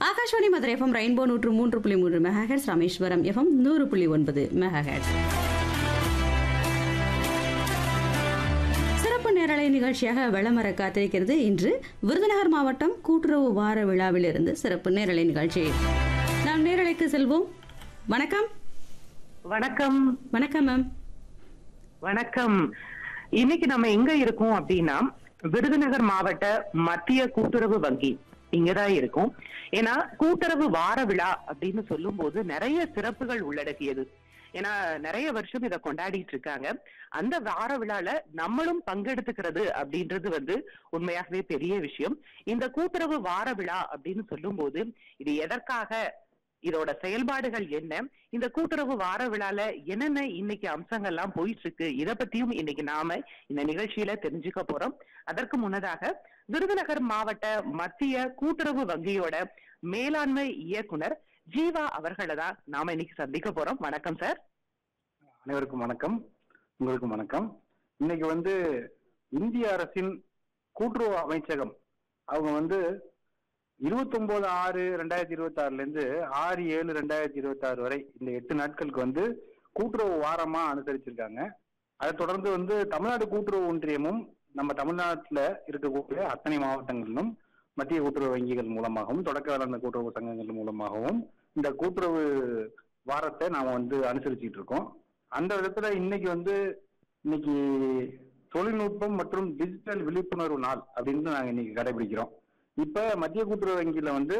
Akashvani Madurai FM rainbow நூற்று மூன்று புள்ளி மூன்று மெகாஹெட்ஸ் ராமேஸ்வரம் எஃப்எம் நூறு புள்ளி ஒன்பது மெகாஹெட்ஸ் சிறப்பு நேரலை நிகழ்ச்சியாக விளம்பர காத்திருக்கிறது இன்று விருதுநகர் மாவட்டம் கூட்டுறவு வார விழாவிலிருந்து சிறப்பு நேரலை நிகழ்ச்சி நாம் நேரலைக்கு செல்வோம் வணக்கம் வணக்கம் வணக்கம் மேம் வணக்கம் இன்னைக்கு நம்ம எங்க இருக்கோம் அப்படின்னா விருதுநகர் மாவட்ட மத்திய கூட்டுறவு வங்கி இங்கதான் இருக்கும் ஏன்னா கூட்டுறவு வார விழா அப்படின்னு சொல்லும் போது நிறைய சிறப்புகள் உள்ளடக்கியது ஏன்னா நிறைய வருஷம் இதை கொண்டாடிட்டு இருக்காங்க அந்த வார விழால நம்மளும் பங்கெடுத்துக்கிறது அப்படின்றது வந்து உண்மையாகவே பெரிய விஷயம் இந்த கூட்டுறவு வார விழா அப்படின்னு சொல்லும் போது இது எதற்காக இதோட செயல்பாடுகள் என்ன இந்த கூட்டுறவு வார விழால என்னென்ன இன்னைக்கு அம்சங்கள்லாம் போயிட்டு இருக்கு இத பத்தியும் இன்னைக்கு நாம இந்த நிகழ்ச்சியில தெரிஞ்சுக்க போறோம் அதற்கு முன்னதாக விருதுநகர் மாவட்ட மத்திய கூட்டுறவு வங்கியோட மேலாண்மை இயக்குனர் ஜீவா அவர்களை தான் நாம இன்னைக்கு சந்திக்க போறோம் வணக்கம் சார் அனைவருக்கும் வணக்கம் உங்களுக்கும் வணக்கம் இன்னைக்கு வந்து இந்திய அரசின் கூட்டுறவு அமைச்சகம் அவங்க வந்து இருபத்தொன்பது ஆறு ரெண்டாயிரத்தி இருபத்தி ஆறுல இருந்து ஆறு ஏழு ரெண்டாயிரத்தி இருபத்தி ஆறு வரை இந்த எட்டு நாட்களுக்கு வந்து கூட்டுறவு வாரமா அனுசரிச்சிருக்காங்க அதை தொடர்ந்து வந்து தமிழ்நாடு கூட்டுறவு ஒன்றியமும் நம்ம தமிழ்நாட்டுல இருக்கக்கூடிய அத்தனை மாவட்டங்களிலும் மத்திய கூட்டுறவு வங்கிகள் மூலமாகவும் தொடக்க வேளாண் கூட்டுறவு சங்கங்கள் மூலமாகவும் இந்த கூட்டுறவு வாரத்தை நாம வந்து அனுசரிச்சுட்டு இருக்கோம் அந்த விதத்துல இன்னைக்கு வந்து இன்னைக்கு தொழில்நுட்பம் மற்றும் டிஜிட்டல் விழிப்புணர்வு நாள் அப்படின்னு நாங்க இன்னைக்கு கடைபிடிக்கிறோம் இப்ப மத்திய கூட்டுறவு வங்கியில வந்து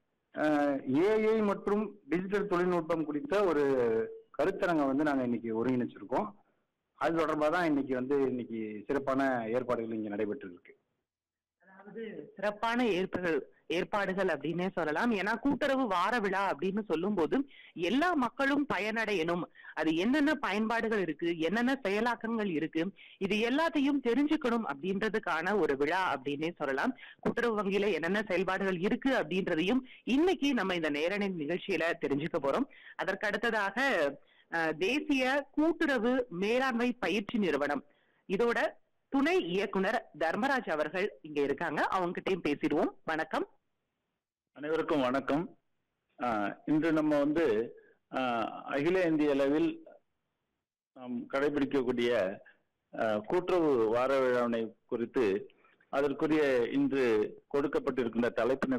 ஏஐ மற்றும் டிஜிட்டல் தொழில்நுட்பம் குறித்த ஒரு கருத்தரங்கை வந்து நாங்க இன்னைக்கு ஒருங்கிணைச்சிருக்கோம் அது தொடர்பாக தான் இன்னைக்கு வந்து இன்னைக்கு சிறப்பான ஏற்பாடுகள் இங்க நடைபெற்று இருக்கு அதாவது சிறப்பான ஏற்பாடுகள் ஏற்பாடுகள் அப்படின்னே சொல்லலாம் ஏன்னா கூட்டுறவு வார விழா அப்படின்னு சொல்லும் போது எல்லா மக்களும் பயனடையணும் அது என்னென்ன பயன்பாடுகள் இருக்கு என்னென்ன செயலாக்கங்கள் இருக்கு இது எல்லாத்தையும் தெரிஞ்சுக்கணும் அப்படின்றதுக்கான ஒரு விழா அப்படின்னே சொல்லலாம் கூட்டுறவு வங்கியில என்னென்ன செயல்பாடுகள் இருக்கு அப்படின்றதையும் இன்னைக்கு நம்ம இந்த நேரணி நிகழ்ச்சியில தெரிஞ்சுக்க போறோம் அதற்கு அடுத்ததாக அஹ், தேசிய கூட்டுறவு மேலாண்மை பயிற்சி நிறுவனம் இதோட துணை இயக்குனர் தர்மராஜ் அவர்கள் இங்க இருக்காங்க அவங்க கிட்டயும் பேசிடுவோம் வணக்கம் அனைவருக்கும் வணக்கம் ஆஹ் இன்று நம்ம வந்து ஆஹ் அகில இந்திய அளவில் நாம் கடைபிடிக்கக்கூடிய ஆஹ் கூட்டுறவு வார விழாவினை குறித்து அதற்குரிய இன்று கொடுக்கப்பட்டிருக்கின்ற தலைப்பினை